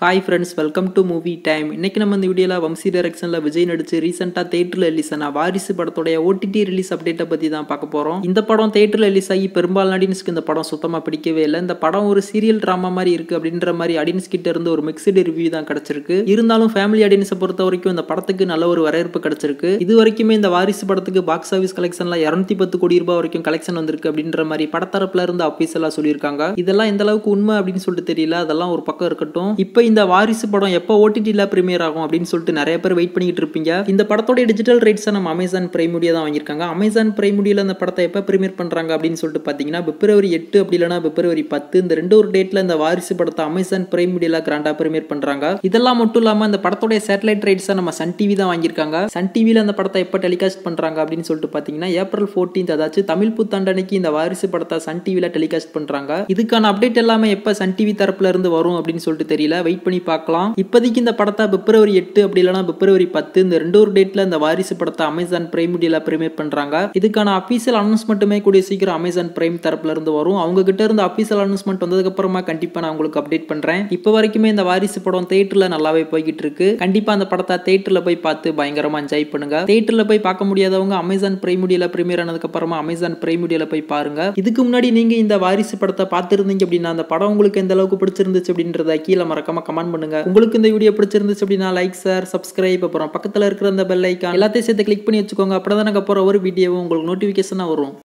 hi friends welcome to movie time இன்னைக்கு நம்ம இந்த வீடியோவில் வம்சி டைரக்ஷனில் விஜய் நடிச்சு ரீசெண்டாக தேட்டரில் ரிலீஸ் ஆன வாரிசு படத்தோடைய ஓடிடி ரிலீஸ் அப்டேட்டை பற்றி தான் பார்க்க போகிறோம் இந்த படம் தேட்டரில் ரிலீஸ் ஆகி பெரும்பாலான ஆடியன்ஸ்க்கு இந்த படம் சுத்தமாக பிடிக்கவே இல்லை இந்த படம் ஒரு சீரியல் ட்ராமா மாதிரி இருக்குது அப்படின்ற மாதிரி ஆடியன்ஸ் கிட்ட இருந்து ஒரு மிக்சடு ரிவ்யூ தான் கிடச்சிருக்கு இருந்தாலும் ஃபேமிலி ஆடியன்ஸை பொறுத்த வரைக்கும் இந்த படத்துக்கு நல்ல ஒரு வரவேற்பு கிடச்சிருக்கு இது வரைக்குமே இந்த வாரிசு படத்துக்கு பாக்ஸ் ஆஃபீஸ் கலெக்ஷனில் இரநூத்தி பத்து கோடி ரூபாய் வரைக்கும் கலெக்ஷன் வந்திருக்கு அப்படின்ற மாதிரி படத்தரப்புல இருந்து அஃபீஷியலாக சொல்லியிருக்காங்க இதெல்லாம் எந்த அளவுக்கு உண்மை அப்படின்னு சொல்லிட்டு தெரியல அதெல்லாம் ஒரு பக்கம் இருக்கட்டும் இப்போ இந்த வாரிசு படம் எப்போ ஓடிடியில் ப்ரீமியர் ஆகும் அப்படின்னு சொல்லிட்டு நிறைய பேர் வெயிட் பண்ணிட்டு இருப்பீங்க இந்த படத்தோட டிஜிட்டல் ரைட்ஸை நம்ம அமேசான் பிரைம் மீடியா தான் வாங்கியிருக்காங்க அமேசான் பிரைம் மீடியாவில் இந்த படத்தை எப்போ ப்ரீமியர் பண்ணுறாங்க அப்படின்னு சொல்லிட்டு பார்த்தீங்கன்னா பிப்ரவரி எட்டு அப்படி இல்லைனா பிப்ரவரி பத்து இந்த ரெண்டு ஒரு டேட்டில் இந்த வாரிசு படத்தை அமேசான் பிரைம் மீடியாவில் கிராண்டாக ப்ரீமியர் பண்ணுறாங்க இதெல்லாம் மட்டும் இல்லாமல் இந்த படத்தோட சேட்டலைட் ரைட்ஸை நம்ம சன் டிவி தான் வாங்கியிருக்காங்க சன் டிவியில் அந்த படத்தை எப்போ டெலிகாஸ்ட் பண்ணுறாங்க அப்படின்னு சொல்லிட்டு பார்த்தீங்கன்னா ஏப்ரல் ஃபோர்டீன்த் அதாச்சும் தமிழ் புத்தாண்டனைக்கு இந்த வாரிசு படத்தை சன் டிவியில் டெலிகாஸ்ட் பண்ணுறாங்க இதுக்கான அப்டேட் எல்லாமே எப்போ சன் டிவி தரப்புல இருந்து வரும் அப்படின்னு சொல்லிட்டு தெரியல வெயிட் பண்ணி பார்க்கலாம் இப்போதைக்கு இந்த படத்தை பிப்ரவரி எட்டு அப்படி இல்லைனா பிப்ரவரி பத்து இந்த ரெண்டு ஒரு டேட்ல இந்த வாரிசு படத்தை அமேசான் பிரைம் மீடியால ப்ரீமியர் பண்றாங்க இதுக்கான அஃபீஷியல் அனௌன்ஸ்மெண்ட்டுமே கூடிய சீக்கிரம் அமேசான் பிரைம் தரப்புல இருந்து வரும் அவங்க கிட்ட இருந்து அஃபீஷியல் அனௌன்ஸ்மெண்ட் வந்ததுக்கு அப்புறமா கண்டிப்பா நான் உங்களுக்கு அப்டேட் பண்றேன் இப்போ வரைக்குமே இந்த வாரிசு படம் தேட்டர்ல நல்லாவே போய்கிட்டு இருக்கு கண்டிப்பா அந்த படத்தை தேட்டர்ல போய் பார்த்து பயங்கரமா என்ஜாய் பண்ணுங்க தேட்டர்ல போய் பார்க்க முடியாதவங்க அமேசான் பிரைம் மீடியால ப்ரீமியர் ஆனதுக்கு அப்புறமா அமேசான் பிரைம் மீடியால போய் பாருங்க இதுக்கு முன்னாடி நீங்க இந்த வாரிசு படத்தை பார்த்துருந்தீங்க அப்படின்னா அந்த படம் உங்களுக்கு எந்த அளவுக்கு பிடிச்சிருந்துச்சு அப்படின்றத கீழே மறக்காம கமெண்ட் பண்ணுங்க உங்களுக்கு இந்த வீடியோ பிடிச்சிருந்துச்சு அப்படின்னா லைக் சார் சப்ஸ்கிரைப் அப்புறம் பக்கத்தில் இருக்கிற அந்த பெல் ஐக்கான் எல்லாத்தையும் சேர்த்து கிளிக் பண்ணி வச்சுக்கோங்க அப்படி தான் நாங்கள் போகிற ஒரு வீடியோவும் உங்களுக்கு நோட்டிஃபிகேஷனாக வரும்